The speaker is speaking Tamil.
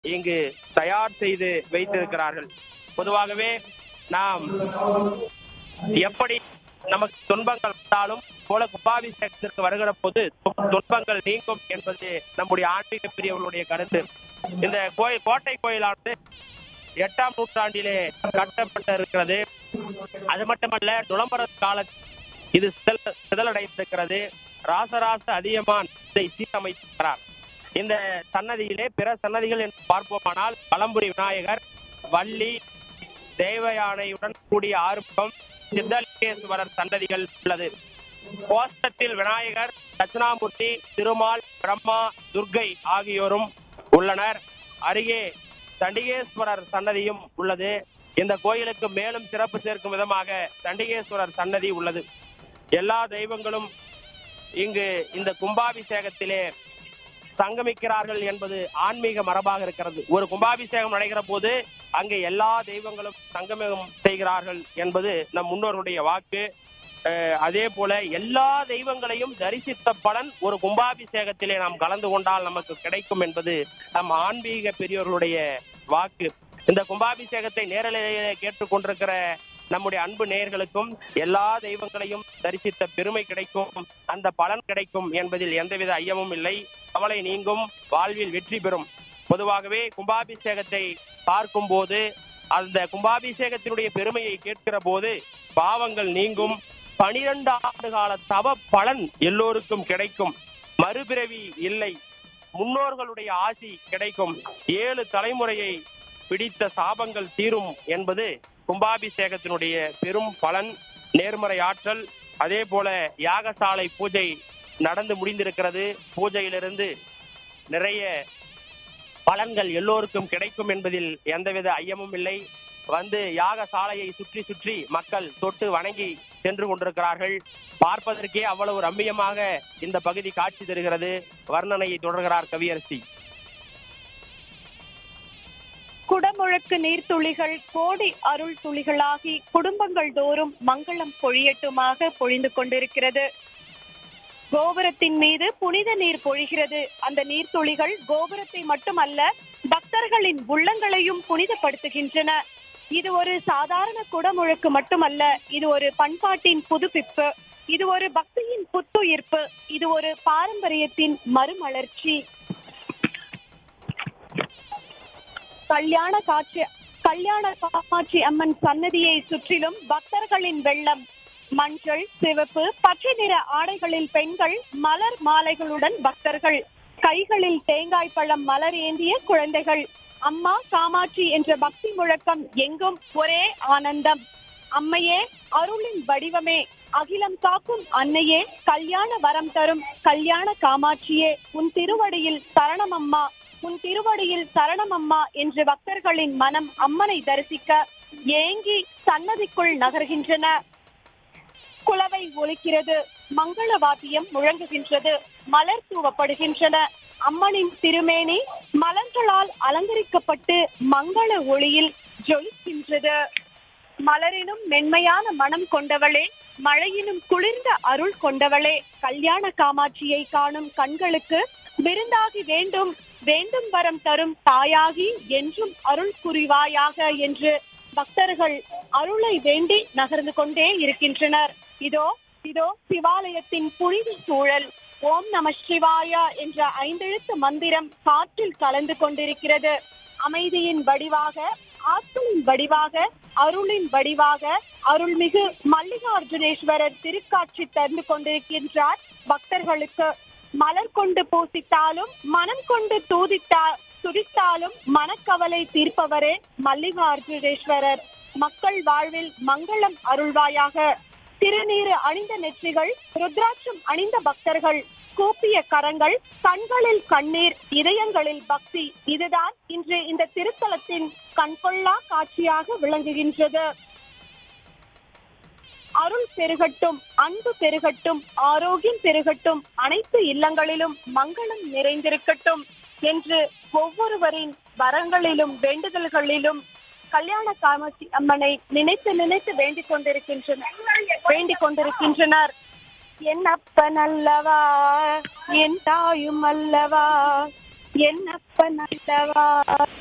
இங்கு தயார் செய்து வைத்திருக்கிறார்கள் பொதுவாகவே நாம் எப்படி நமக்கு துன்பங்கள் வந்தாலும் போல கும்பாபிஷேகத்திற்கு வருகிற போது து- துன்பங்கள் நீங்கும் என்பது நம்முடைய ஆன்மீக பிரியவர்களுடைய கருத்து இந்த கோயில் கோட்டை கோயிலானது எட்டாம் நூற்றாண்டிலே கட்டப்பட்டிருக்கிறது அது மட்டுமல்ல நுளம்பர கால இது சிதல் சிதலடைந்திருக்கிறது ராசராச அதியமான் இதை சீரமைத்திருக்கிறார் இந்த சன்னதியிலே பிற சன்னதிகள் என்று பார்ப்போமானால் பழம்புரி விநாயகர் வள்ளி தேவயானையுடன் கூடிய ஆறுமுகம் சித்தலிங்கேஸ்வரர் சன்னதிகள் உள்ளது கோஷ்டத்தில் விநாயகர் தட்சிணாமூர்த்தி திருமால் பிரம்மா துர்க்கை ஆகியோரும் உள்ளனர் அருகே தண்டிகேஸ்வரர் சன்னதியும் உள்ளது இந்த கோயிலுக்கு மேலும் சிறப்பு சேர்க்கும் விதமாக தண்டிகேஸ்வரர் சன்னதி உள்ளது எல்லா தெய்வங்களும் இங்கு இந்த கும்பாபிஷேகத்திலே சங்கமிக்கிறார்கள் என்பது ஆன்மீக மரபாக இருக்கிறது ஒரு கும்பாபிஷேகம் நடக்கிற போது அங்கே எல்லா தெய்வங்களும் சங்கமம் செய்கிறார்கள் என்பது நம் முன்னோர்களுடைய வாக்கு அஹ், அதே போல எல்லா தெய்வங்களையும் தரிசித்த பலன் ஒரு கும்பாபிஷேகத்திலே நாம் கலந்து கொண்டால் நமக்கு கிடைக்கும் என்பது நம் ஆன்மீக பெரியோர்களுடைய வாக்கு இந்த கும்பாபிஷேகத்தை நேரலையிலே கேட்டுக்கொண்டிருக்கிற நம்முடைய அன்பு நேயர்களுக்கும் எல்லா தெய்வங்களையும் தரிசித்த பெருமை கிடைக்கும் அந்த பலன் கிடைக்கும் என்பதில் எந்தவித ஐயமும் இல்லை கவலை நீங்கும் வாழ்வில் வெற்றி பெறும் பொதுவாகவே கும்பாபிஷேகத்தை பார்க்கும் போது அந்த கும்பாபிஷேகத்தினுடைய பெருமையை கேட்கிற போது பாவங்கள் நீங்கும் பனிரெண்டு ஆண்டு கால தவ பலன் எல்லோருக்கும் கிடைக்கும் மறுபிறவி இல்லை முன்னோர்களுடைய ஆசி கிடைக்கும் ஏழு தலைமுறையை பிடித்த சாபங்கள் தீரும் என்பது கும்பாபிஷேகத்தினுடைய பெரும் பலன் நேர்மறை ஆற்றல் அதே போல யாகசாலை பூஜை நடந்து முடிந்திருக்கிறது பூஜையிலிருந்து நிறைய பலன்கள் எல்லோருக்கும் கிடைக்கும் என்பதில் எந்தவித ஐயமும் இல்லை வந்து யாகசாலையை சுற்றி சுற்றி மக்கள் தொட்டு வணங்கி சென்று கொண்டிருக்கிறார்கள் பார்ப்பதற்கே அவ்வளவு ரம்மியமாக இந்த பகுதி காட்சி தருகிறது வர்ணனையை தொடர்கிறார் கவியரசி குடமுழக்கு நீர்த்துளிகள் கோடி அருள் துளிகளாகி குடும்பங்கள் தோறும் மங்களம் பொழியட்டுமாக பொழிந்து கொண்டிருக்கிறது கோபுரத்தின் மீது புனித நீர் பொழிகிறது அந்த நீர்த்துளிகள் கோபுரத்தை மட்டுமல்ல பக்தர்களின் உள்ளங்களையும் புனிதப்படுத்துகின்றன இது ஒரு சாதாரண குடமுழக்கு மட்டுமல்ல இது ஒரு பண்பாட்டின் புதுப்பிப்பு இது ஒரு பக்தியின் புத்துயிர்ப்பு இது ஒரு பாரம்பரியத்தின் மறுமலர்ச்சி கல்யாண காட்சி கல்யாண காமாட்சி அம்மன் சன்னதியை சுற்றிலும் பக்தர்களின் வெள்ளம் மஞ்சள் சிவப்பு பச்சை நிற ஆடைகளில் பெண்கள் மலர் மாலைகளுடன் பக்தர்கள் கைகளில் தேங்காய் பழம் மலர் ஏந்திய குழந்தைகள் அம்மா காமாட்சி என்ற பக்தி முழக்கம் எங்கும் ஒரே ஆனந்தம் அம்மையே அருளின் வடிவமே அகிலம் காக்கும் அன்னையே கல்யாண வரம் தரும் கல்யாண காமாட்சியே உன் திருவடியில் சரணம் அம்மா உன் திருவடியில் சரணம் அம்மா என்று பக்தர்களின் மனம் அம்மனை தரிசிக்க ஏங்கி சன்னதிக்குள் நகர்கின்றன குளவை ஒலிக்கிறது மங்கள வாத்தியம் முழங்குகின்றது மலர் தூவப்படுகின்றன அம்மனின் திருமேனி மலர்களால் அலங்கரிக்கப்பட்டு மங்கள ஒளியில் ஜொலிக்கின்றது மலரினும் மென்மையான மனம் கொண்டவளே மழையினும் குளிர்ந்த அருள் கொண்டவளே கல்யாண காமாட்சியை காணும் கண்களுக்கு விருந்தாகி வேண்டும் வேண்டும் வரம் தரும் தாயாகி என்றும் அருள் புரிவாயாக என்று பக்தர்கள் அருளை வேண்டி நகர்ந்து கொண்டே இருக்கின்றனர் இதோ இதோ சிவாலயத்தின் புனித சூழல் ஓம் நம சிவாயா என்ற ஐந்தெழுத்து மந்திரம் காற்றில் கலந்து கொண்டிருக்கிறது அமைதியின் வடிவாக ஆற்றலின் வடிவாக அருளின் வடிவாக அருள்மிகு மல்லிகார்ஜுனேஸ்வரர் திருக்காட்சி தந்து கொண்டிருக்கின்றார் பக்தர்களுக்கு மலர் கொண்டு பூசித்தாலும் மனம் கொண்டு தூதித்தா துதித்தாலும் மனக்கவலை தீர்ப்பவரே மல்லிகார்ஜுனேஸ்வரர் மக்கள் வாழ்வில் மங்களம் அருள்வாயாக திருநீறு அணிந்த நெற்றிகள் ருத்ராட்சம் அணிந்த பக்தர்கள் கூப்பிய கரங்கள் கண்களில் கண்ணீர் இதயங்களில் பக்தி இதுதான் இன்று இந்த திருத்தலத்தின் கண்கொள்ளா காட்சியாக விளங்குகின்றது அருள் பெருகட்டும் அன்பு பெருகட்டும் ஆரோக்கியம் பெருகட்டும் அனைத்து இல்லங்களிலும் மங்களம் நிறைந்திருக்கட்டும் என்று ஒவ்வொருவரின் வரங்களிலும் வேண்டுதல்களிலும் கல்யாண காமாட்சி அம்மனை நினைத்து நினைத்து வேண்டிக் கொண்டிருக்கின்றனர் வேண்டிக் கொண்டிருக்கின்றனர் என் அப்பன் அல்லவா என் தாயும் அல்லவா என் அப்பன் அல்லவா